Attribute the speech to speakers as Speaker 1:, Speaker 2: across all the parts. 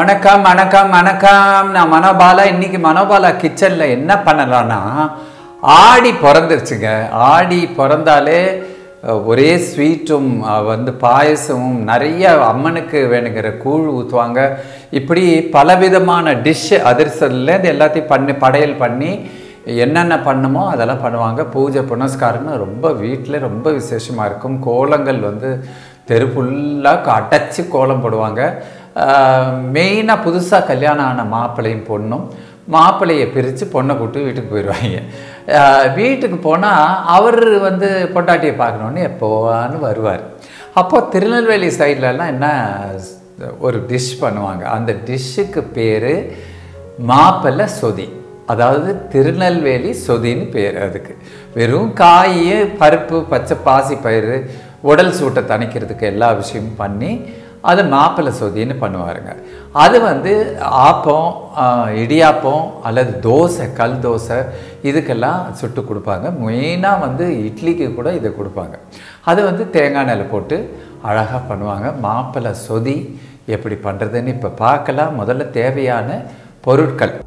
Speaker 1: வணக்கம் வணக்கம் வணக்கம் நான் மனோபாலா இன்னைக்கு மனோபாலா கிச்சனில் என்ன பண்ணலாம்னா ஆடி பிறந்துருச்சுங்க ஆடி பிறந்தாலே அஹ், ஒரே ஸ்வீட்டும் அஹ், வந்து பாயசமும் நிறைய அம்மனுக்கு வேணுங்கிற கூழ் ஊற்றுவாங்க இப்படி பலவிதமான டிஷ் அதிர்சல்லேருந்து எல்லாத்தையும் பண்ணி படையல் பண்ணி என்னென்ன பண்ணுமோ அதெல்லாம் பண்ணுவாங்க பூஜை புனஸ்காரம்னு ரொம்ப வீட்டில் ரொம்ப விசேஷமாக இருக்கும் கோலங்கள் வந்து தெரு ஃபுல்லாக அடைச்சி கோலம் போடுவாங்க மெயினாக புதுசாக கல்யாணம் ஆன மாப்பிள்ளையும் பொண்ணும் மாப்பிள்ளையை பிரித்து பொண்ணை கூப்பிட்டு வீட்டுக்கு போயிடுவாங்க ஆஹ் வீட்டுக்கு போனால் அவர் வந்து பொண்டாட்டியை பார்க்கணுன்னு எப்போவான்னு வருவார் அப்போ திருநெல்வேலி சைட்லலாம் என்ன ஒரு டிஷ் பண்ணுவாங்க அந்த டிஷ்ஷுக்கு பேர் மாப்பிள்ளை சொதி அதாவது திருநெல்வேலி சொதின்னு பேர் அதுக்கு வெறும் காய் பருப்பு பச்சை பாசி பயிறு உடல் சூட்டை தணிக்கிறதுக்கு எல்லா விஷயமும் பண்ணி அது மாப்பிள்ளை சொதின்னு பண்ணுவாருங்க அது வந்து ஆப்பம் ஆஹ், இடியாப்பம் அல்லது தோசை கல் தோசை இதுக்கெல்லாம் சுட்டு கொடுப்பாங்க மெயினாக வந்து இட்லிக்கு கூட இதை கொடுப்பாங்க அது வந்து தேங்காய் நெல் போட்டு அழகாக பண்ணுவாங்க மாப்பிள்ளை சொதி எப்படி பண்ணுறதுன்னு இப்போ பார்க்கலாம் முதல்ல தேவையான பொருட்கள்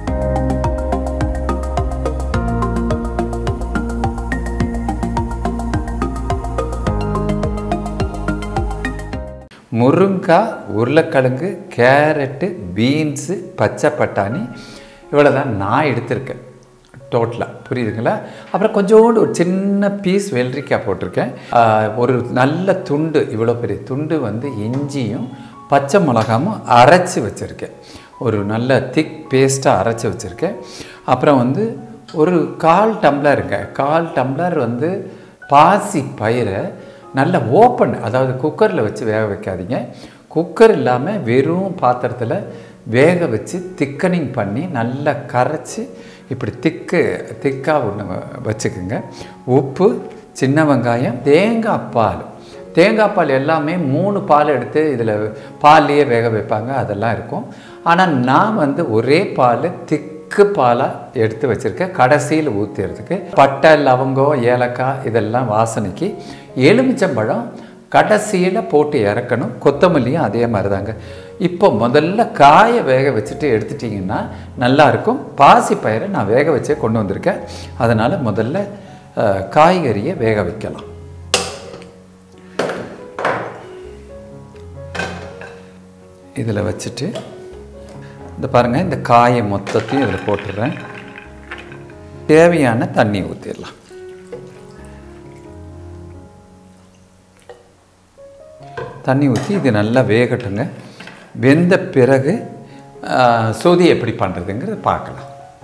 Speaker 1: முருங்காய் உருளைக்கிழங்கு கேரட்டு பீன்ஸு பச்சை பட்டாணி இவ்வளோ தான் நான் எடுத்திருக்கேன் டோட்டலாக புரியுதுங்களா அப்புறம் கொஞ்சோண்டு ஒரு சின்ன பீஸ் வெள்ளரிக்காய் போட்டிருக்கேன் ஆஹ், ஒரு நல்ல துண்டு இவ்வளோ பெரிய துண்டு வந்து இஞ்சியும் பச்சை மிளகாமும் அரைச்சி வச்சுருக்கேன் ஒரு நல்ல திக் பேஸ்ட்டாக அரைச்சி வச்சுருக்கேன் அப்புறம் வந்து ஒரு கால் டம்ளருங்க கால் டம்ளர் வந்து பாசி பயிரை நல்ல ஓப்பன் அதாவது குக்கரில் வச்சு வேக வைக்காதீங்க குக்கர் இல்லாமல் வெறும் பாத்திரத்தில் வேக வச்சு திக்கனிங் பண்ணி நல்லா கரைச்சி இப்படி திக்கு திக்காக ஒன்று வச்சுக்குங்க உப்பு சின்ன வெங்காயம் தேங்காய் பால் தேங்காய் பால் எல்லாமே மூணு பால் எடுத்து இதில் பால்லையே வேக வைப்பாங்க அதெல்லாம் இருக்கும் ஆனால் நான் வந்து ஒரே பால் திக்கு பாலாக எடுத்து வச்சுருக்கேன் கடைசியில் ஊற்றுறதுக்கு பட்டை லவங்கம் ஏலக்காய் இதெல்லாம் வாசனைக்கு எலுமிச்சம்பழம் கடைசியில் போட்டு இறக்கணும் கொத்தமல்லியும் அதே மாதிரி தாங்க இப்போ முதல்ல காயை வேக வச்சுட்டு எடுத்துட்டிங்கன்னா நல்லாயிருக்கும் பாசி பயிரை நான் வேக வச்சே கொண்டு வந்திருக்கேன் அதனால் முதல்ல அஹ், காய்கறியை வேக வைக்கலாம் இதில் வச்சுட்டு இந்த பாருங்கள் இந்த காயை மொத்தத்தையும் இதில் போட்டுடுறேன் தேவையான தண்ணி ஊற்றிடலாம் தண்ணி ஊற்றி இது நல்லா வேகட்டுங்க வெந்த பிறகு ஆ, சொதி எப்படி பண்ணுறதுங்கிறத பார்க்கலாம்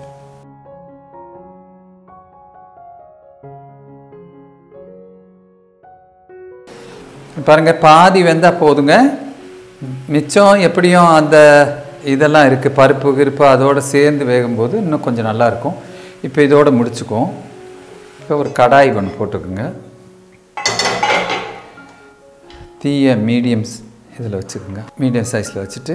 Speaker 1: பாருங்க பாதி வெந்தால் போதுங்க மிச்சம் எப்படியும் அந்த இதெல்லாம் இருக்குது பருப்பு கிருப்பு அதோடு சேர்ந்து வேகும்போது இன்னும் கொஞ்சம் நல்லா இருக்கும் இப்போ இதோட முடிச்சுக்குவோம் இப்போ ஒரு கடாய் ஒன்று போட்டுக்குங்க தீய மீடியம்ஸ் இதில் வச்சுக்கோங்க மீடியம் சைஸில் வச்சுட்டு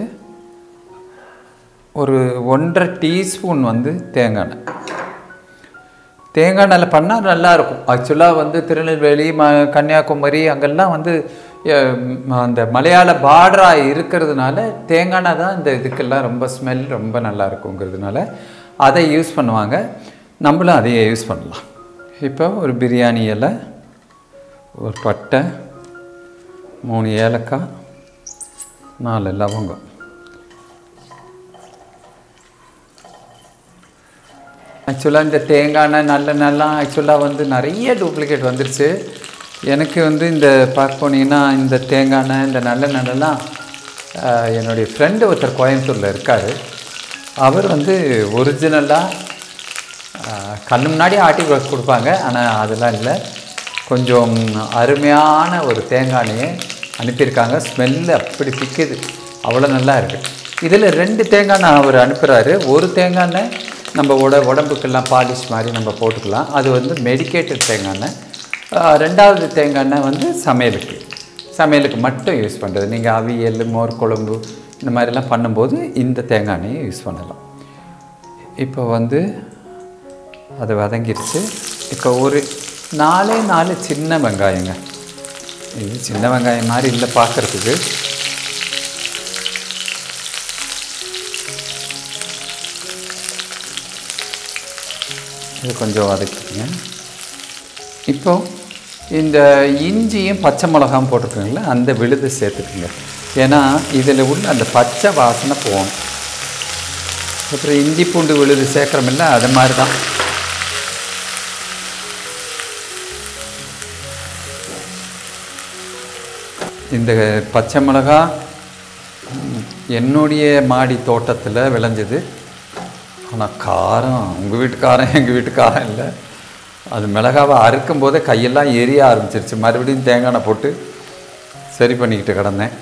Speaker 1: ஒரு ஒன்றரை டீஸ்பூன் வந்து தேங்காய் எண்ணெய் தேங்காய் எண்ணெயில் பண்ணால் நல்லாயிருக்கும் ஆக்சுவலாக வந்து திருநெல்வேலி ம கன்னியாகுமரி அங்கெல்லாம் வந்து அஹ், ம- அந்த மலையாள பார்டராக இருக்கிறதுனால தேங்காய் எண்ணெய் தான் இந்த இதுக்கெல்லாம் ரொம்ப ஸ்மெல் ரொம்ப நல்லா இருக்குங்கிறதுனால அதை யூஸ் பண்ணுவாங்க நம்மளும் அதையே யூஸ் பண்ணலாம் இப்போ ஒரு பிரியாணி இலை ஒரு பட்டை மூணு ஏலக்காய் நாலு லவங்கம் ஆக்சுவலாக இந்த தேங்காய் எண்ணெய் நல்லெண்ணெய்லாம் ஆக்சுவலாக வந்து நிறைய டூப்ளிகேட் வந்துருச்சு எனக்கு வந்து இந்த பார்க்க போனீங்கன்னா இந்த தேங்காய் எண்ணெய் இந்த நல்லெண்ணெய்லாம் ஆஹ், என்னுடைய ஃப்ரெண்டு ஒருத்தர் கோயம்புத்தூரில் இருக்கார் அவர் வந்து ஒரிஜினலாக கண்ணு முன்னாடி ஆட்டி கொ- கொடுப்பாங்க ஆனால் அதெல்லாம் இல்லை கொஞ்சம் அருமையான ஒரு தேங்காய் எண்ணெயை அனுப்பியிருக்காங்க ஸ்மெல்லு அப்படி பிக்குது அவ்வளோ நல்லா இருக்குது இதில் ரெண்டு தேங்காய் எண்ணெய் அவர் அனுப்புகிறாரு ஒரு தேங்காய் எண்ணெய் நம்ம உட உடம்புக்கெல்லாம் பாலிஷ் மாதிரி நம்ம போட்டுக்கலாம் அது வந்து மெடிக்கேட்டட் தேங்காய் எண்ணெய் ஆஹ் ரெண்டாவது தேங்காய் எண்ணெய் வந்து சமையலுக்கு சமையலுக்கு மட்டும் யூஸ் பண்ணுறது நீங்கள் அவியல் மோர் குழம்பு இந்த மாதிரிலாம் பண்ணும்போது இந்த தேங்காய் எண்ணெயை யூஸ் பண்ணலாம் இப்போ வந்து அது வதங்கிருச்சு இப்போ ஒரு நாலே நாலு சின்ன வெங்காயங்க இது சின்ன வெங்காயம் மாதிரி இல்லை பார்க்குறதுக்கு இது கொஞ்சம் வதக்கிக்கங்க இப்போ இந்த இஞ்சியும் பச்சை மிளகாயும் போட்டிருக்கீங்களா அந்த விழுது சேர்த்துக்குங்க ஏன்னா இதில் உள்ள அந்த பச்சை வாசனை போகணும் அப்புறம் இஞ்சி பூண்டு விழுது சேர்க்குறோமில்ல அது மாதிரி தான் இந்த பச்சை மிளகா ம், என்னுடைய மாடி தோட்டத்தில் விளைஞ்சது ஆனால் காரம் உங்கள் வீட்டுக்காரம் எங்கள் வீட்டுக்காரம் இல்லை அது மிளகாவை அறுக்கும் போதே கையெல்லாம் எரிய ஆரம்பிச்சிருச்சு மறுபடியும் தேங்காய் எண்ணெய் போட்டு சரி பண்ணிக்கிட்டு கிடந்தேன்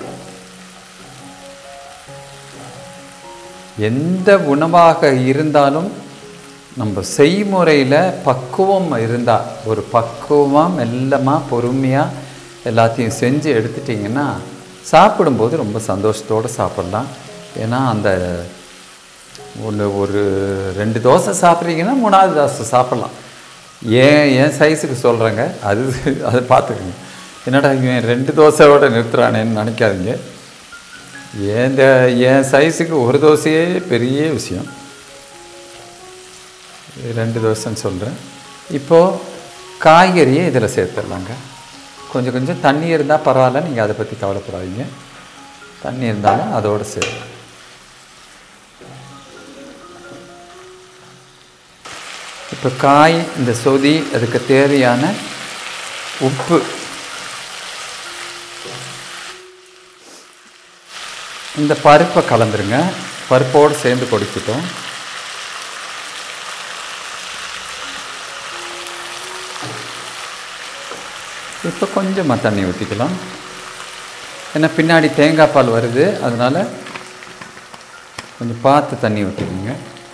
Speaker 1: எந்த உணவாக இருந்தாலும் நம்ம செய்முறையில் பக்குவம் இருந்தால் ஒரு பக்குவமாக மெல்லமாக பொறுமையாக எல்லாத்தையும் செஞ்சு எடுத்துட்டிங்கன்னா சாப்பிடும்போது ரொம்ப சந்தோஷத்தோடு சாப்பிடலாம் ஏன்னா அந்த ஒன்று ஒரு ரெண்டு தோசை சாப்பிட்றீங்கன்னா மூணாவது தோசை சாப்பிட்லாம் ஏன் என் சைஸுக்கு சொல்கிறேங்க அது அதை பார்த்துக்கங்க என்னடா இவன் ரெண்டு தோசையோட நிறுத்துறானேன்னு நினைக்காதீங்க என் த- என் சைஸுக்கு ஒரு தோசையே பெரிய விஷயம் இது ரெண்டு தோசைன்னு சொல்கிறேன் இப்போது காய்கறியை இதில் சேர்த்துடலாங்க கொஞ்சம் கொஞ்சம் தண்ணி இருந்தால் பரவாயில்ல நீங்கள் அதை பற்றி கவலைப்படாதீங்க தண்ணி இருந்தாலும் அதோடு சேர்த்து இப்போ காய் இந்த சொதி அதுக்கு தேவையான உப்பு இந்த பருப்பை கலந்துருங்க பருப்போடு சேர்ந்து கொடிச்சிட்டோம் இப்போ கொஞ்சமாக தண்ணி ஊற்றிக்கலாம் ஏன்னா பின்னாடி தேங்காய் பால் வருது அதனால் கொஞ்சம் பார்த்து தண்ணி ஊற்றிக்கோங்க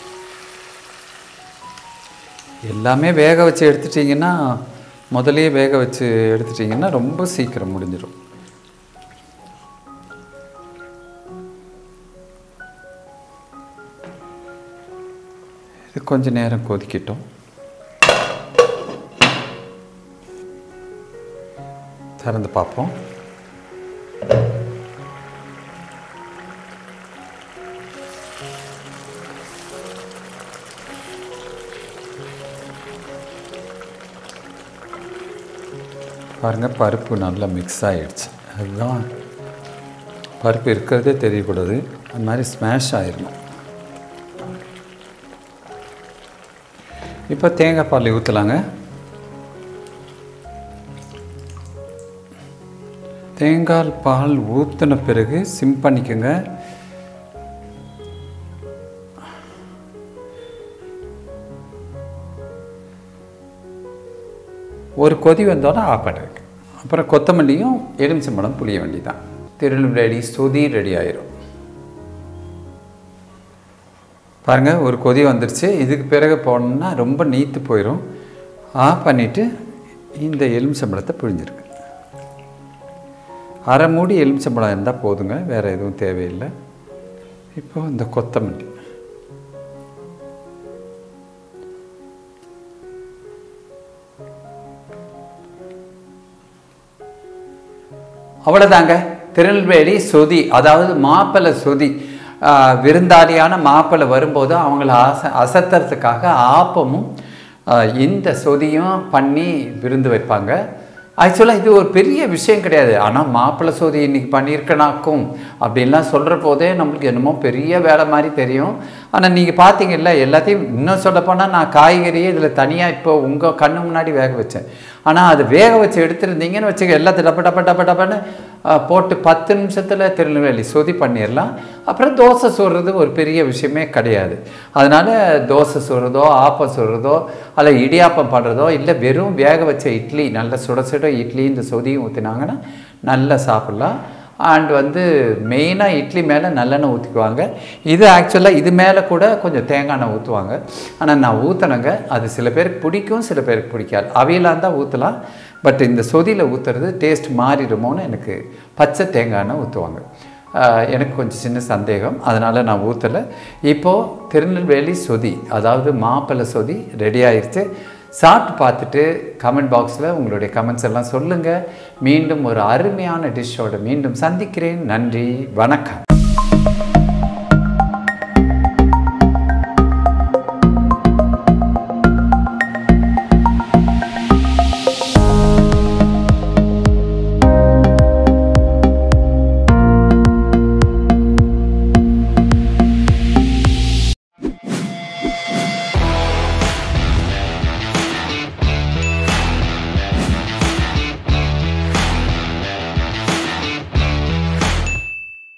Speaker 1: எல்லாமே வேக வச்சு எடுத்துட்டிங்கன்னா முதல்லயே வேக வச்சு எடுத்துட்டிங்கன்னா ரொம்ப சீக்கிரம் முடிஞ்சிடும் இது கொஞ்ச நேரம் கொதிக்கட்டும் திறந்து பார்ப்போம் பாருங்கள் பருப்பு நல்லா மிக்ஸ் ஆகிடுச்சு அதுதான் பருப்பு இருக்கிறதே தெரியக்கூடாது அது மாதிரி ஸ்மாஷ் ஆயிடணும் இப்போ தேங்காய் பால் ஊற்றலாங்க தேங்காய் பால் ஊற்றின பிறகு சிம் பண்ணிக்கோங்க ஒரு கொதி வந்தோடனே ஆஃப் பண்ணிருக்கு அப்புறம் கொத்தமல்லியும் எலுமிச்சம்பழம் புளிய வேண்டியதான் திருநெல்வேலி சுதி ரெடி ஆயிரும் பாருங்கள் ஒரு கொதி வந்துருச்சு இதுக்கு பிறகு போனோம்னா ரொம்ப நீத்து போயிடும் ஆஃப் பண்ணிவிட்டு இந்த எலுமிச்சம்பழத்தை பிழிஞ்சிருக்கு அரை மூடி எலுமிச்சம்பழம் இருந்தால் போதுங்க வேறு எதுவும் தேவையில்லை இப்போ இந்த கொத்தமல்லி அவ்வளோதாங்க திருநெல்வேலி சொதி அதாவது மாப்பிள்ளை சொதி ஆஹ், விருந்தாளியான மாப்பிள்ளை வரும்போது அவங்கள அச அசத்துறதுக்காக ஆப்பமும் ஆஹ், இந்த சொதியும் பண்ணி விருந்து வைப்பாங்க ஆக்சுவலாக இது ஒரு பெரிய விஷயம் கிடையாது ஆனால் மாப்பிள்ளை சோதி இன்னைக்கு பண்ணியிருக்கனாக்கும் அப்படின்லாம் சொல்கிற போதே நம்மளுக்கு என்னமோ பெரிய வேலை மாதிரி தெரியும் ஆனால் நீங்கள் பார்த்தீங்கல்ல எல்லாத்தையும் இன்னும் சொல்லப்போனால் நான் காய்கறியே இதில் தனியாக இப்போ உங்கள் கண்ணு முன்னாடி வேக வச்சேன் ஆனால் அது வேக வச்சு எடுத்துருந்தீங்கன்னு வச்சுக்க எல்லாத்தையும் டப்ப டப்ப டப்ப டப்பன்னு அஹ், போட்டு பத்து நிமிஷத்தில் திருநெல்வேலி சொதி பண்ணிடலாம் அப்புறம் தோசை சுடுறது ஒரு பெரிய விஷயமே கிடையாது அதனால் தோசை சுடுறதோ ஆப்பம் சுடுறதோ அல்ல இடியாப்பம் பண்ணுறதோ இல்லை வெறும் வேக வச்ச இட்லி நல்ல சுட சுட இட்லி இந்த சொதியும் ஊற்றினாங்கன்னா நல்லா சாப்பிட்லாம் அண்ட் வந்து மெயினாக இட்லி மேலே நல்லெண்ணெய் ஊற்றிக்குவாங்க இது ஆக்சுவலாக இது மேலே கூட கொஞ்சம் தேங்காய் எண்ணெய் ஊற்றுவாங்க ஆனால் நான் ஊற்றினங்க அது சில பேருக்கு பிடிக்கும் சில பேருக்கு பிடிக்காது அவையெல்லாம் இருந்தால் ஊற்றலாம் பட் இந்த சொதியில் ஊற்றுறது டேஸ்ட் மாறிடுமோன்னு எனக்கு பச்சை தேங்காய் எண்ணெய் ஊற்றுவாங்க ஆஹ் எனக்கு கொஞ்சம் சின்ன சந்தேகம் அதனால் நான் ஊற்றலை இப்போது திருநெல்வேலி சொதி அதாவது மாப்பிள்ளை சொதி ரெடி ஆயிருச்சு சாப்பிட்டு பார்த்துட்டு கமெண்ட் பாக்ஸில் உங்களுடைய கமெண்ட்ஸ் எல்லாம் சொல்லுங்கள் மீண்டும் ஒரு அருமையான டிஷ்ஷோட மீண்டும் சந்திக்கிறேன் நன்றி வணக்கம்